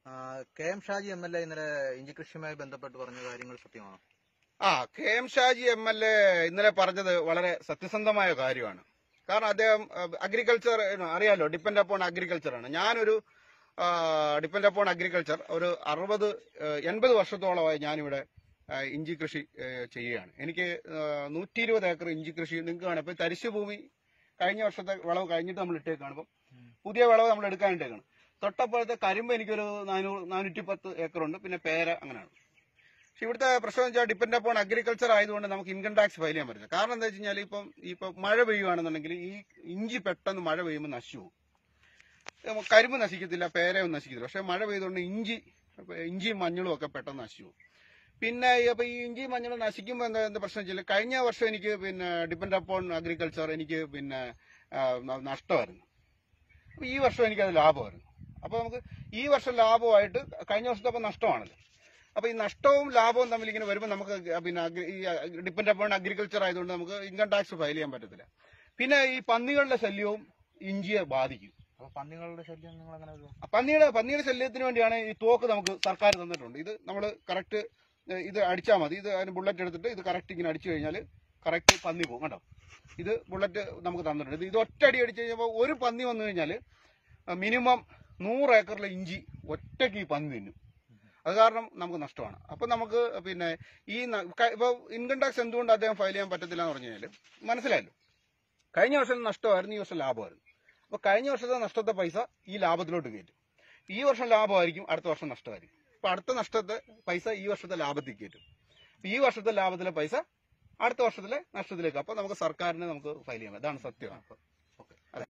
ആ, K M Shaji M L A ഇന്നലെ ഇഞ്ചി കൃഷിയുമായി ബന്ധപ്പെട്ട് പറഞ്ഞ കാര്യങ്ങൾ സത്യമാണോ ആ K M Shaji M L A ഇന്നലെ പറഞ്ഞത് വളരെ സത്യസന്ധമായ കാര്യമാണ് കാരണം അദ്ദേഹം അഗ്രികൾച്ചർ അറിയാലോ ഡിപ്പെൻഡ് അപ്പോൺ അഗ്രികൾച്ചർ ആണ് ഞാനൊരു ഡിപ്പെൻഡ് അപ്പോൺ അഗ്രികൾച്ചർ ഒരു അറുപത് എൺപത് വർഷത്തോളമായി ഞാനിവിടെ ആ, ഇഞ്ചി കൃഷി ആ, ചെയ്യുകയാണ് എനിക്ക് നൂറ്റി ഇരുപത് ഏക്കർ ഇഞ്ചി കൃഷി നിങ്ങൾക്ക് കാണാം ഇപ്പൊ തരിശു ഭൂമി കഴിഞ്ഞ വർഷത്തെ വിളവ് കഴിഞ്ഞിട്ട് നമ്മൾ ഇട്ടേക്കാണ് ഇപ്പം പുതിയ വിളവ് നമ്മൾ എടുക്കാനിട്ടേക്കാണ് തൊട്ടപ്പുറത്തെ കരിമ്പ് എനിക്കൊരു നാനൂറ് നാനൂറ്റി പത്ത് ഏക്കറുണ്ട് പിന്നെ പേര അങ്ങനെയാണ് പക്ഷെ ഇവിടുത്തെ പ്രശ്നം വെച്ചാൽ ഡിപ്പെൻഡ് അപ്പോൺ അഗ്രികൾച്ചർ ആയതുകൊണ്ട് നമുക്ക് ഇൻകം ടാക്സ് ഫയൽ ചെയ്യാൻ പറ്റില്ല കാരണം എന്താ വെച്ച് കഴിഞ്ഞാൽ ഇപ്പം ഇപ്പൊ മഴ പെയ്യുകയാണെന്നുണ്ടെങ്കിൽ ഈ ഇഞ്ചി പെട്ടെന്ന് മഴ പെയ്യുമ്പോൾ നശിച്ചു പോകും ഏ, കരിമ്പ് നശിക്കത്തില്ല പേരയൊന്നും നശിക്കത്തില്ല പക്ഷെ മഴ പെയ്തുകൊണ്ട് ഇഞ്ചി ഇപ്പൊ ഇഞ്ചിയും മഞ്ഞളും ഒക്കെ പെട്ടെന്ന് നശിച്ചു പോകും പിന്നെ ഈ അപ്പൊ ഈ ഇഞ്ചി മഞ്ഞളും നശിക്കുമ്പോൾ എന്താ എന്താ പ്രശ്നം വെച്ചാൽ കഴിഞ്ഞ വർഷം എനിക്ക് പിന്നെ ഡിപ്പെൻഡ് അപ്പോൺ അഗ്രികൾച്ചർ എനിക്ക് പിന്നെ ആ, ന- നഷ്ടമായിരുന്നു അപ്പൊ ഈ വർഷം എനിക്കത് ലാഭമായിരുന്നു അപ്പൊ നമുക്ക് ഈ വർഷം ലാഭമായിട്ട് കഴിഞ്ഞ വർഷത്തെ അപ്പൊ നഷ്ടമാണല്ലോ അപ്പൊ ഈ നഷ്ടവും ലാഭവും തമ്മിൽ ഇങ്ങനെ വരുമ്പോൾ നമുക്ക് പിന്നെ അഗ്രി- ഈ ഡിപ്പെൻഡ് അപ്പോൺ അഗ്രികൾച്ചർ ആയതുകൊണ്ട് നമുക്ക് ഇൻകം ടാക്സ് ഫയൽ ചെയ്യാൻ പറ്റത്തില്ല പിന്നെ ഈ പന്നികളുടെ ശല്യവും ഇഞ്ചിയെ ബാധിക്കും അപ്പൊ പന്നികളുടെ ശല്യം നിങ്ങൾ അങ്ങനെ ഒരു ആ പന്നിയുടെ പന്നിയുടെ ശല്യത്തിന് വേണ്ടിയാണ് ഈ തോക്ക് നമുക്ക് സർക്കാർ തന്നിട്ടുണ്ട് ഇത് നമ്മൾ കറക്റ്റ് ഇത് അടിച്ചാൽ മതി ഇത് അതിന് ബുള്ളറ്റ് എടുത്തിട്ട് ഇത് കറക്റ്റ് ഇങ്ങനെ അടിച്ചു കഴിഞ്ഞാൽ കറക്റ്റ് പന്നി പോകും കേട്ടോ ഇത് ബുള്ളറ്റ് നമുക്ക് തന്നിട്ടുണ്ട് ഇത് ഇത് ഒറ്റയടി അടിച്ചു കഴിഞ്ഞപ്പോൾ ഒരു പന്നി വന്നു കഴിഞ്ഞാൽ മിനിമം നൂറ് ഏക്കറിലെ ഇഞ്ചി ഒറ്റയ്ക്ക് ഈ പന്നി തിന്നും അത് കാരണം നമുക്ക് നഷ്ടമാണ് അപ്പൊ നമുക്ക് പിന്നെ ഈ ന- ക- ഇപ്പൊ ഇൻകം ടാക്സ് എന്തുകൊണ്ട് അദ്ദേഹം ഫയൽ ചെയ്യാൻ പറ്റത്തില്ല എന്ന് പറഞ്ഞു കഴിഞ്ഞാൽ മനസ്സിലായല്ലോ കഴിഞ്ഞ വർഷം നഷ്ടമായിരുന്നു ഈ വർഷം ലാഭമായിരുന്നു അപ്പൊ കഴിഞ്ഞ വർഷത്തെ നഷ്ടത്തെ പൈസ ഈ ലാഭത്തിലോട്ട് കയറ്റും ഈ വർഷം ലാഭമായിരിക്കും അടുത്ത വർഷം നഷ്ടമായിരിക്കും അപ്പൊ അടുത്ത നഷ്ടത്തെ പൈസ ഈ വർഷത്തെ ലാഭത്തിൽ കയറ്റും ഈ വർഷത്തെ ലാഭത്തിലെ പൈസ അടുത്ത വർഷത്തിലെ നഷ്ടത്തിലേക്ക് അപ്പൊ നമുക്ക് സർക്കാരിന് നമുക്ക് ഫയൽ ചെയ്യാം അതാണ് സത്യം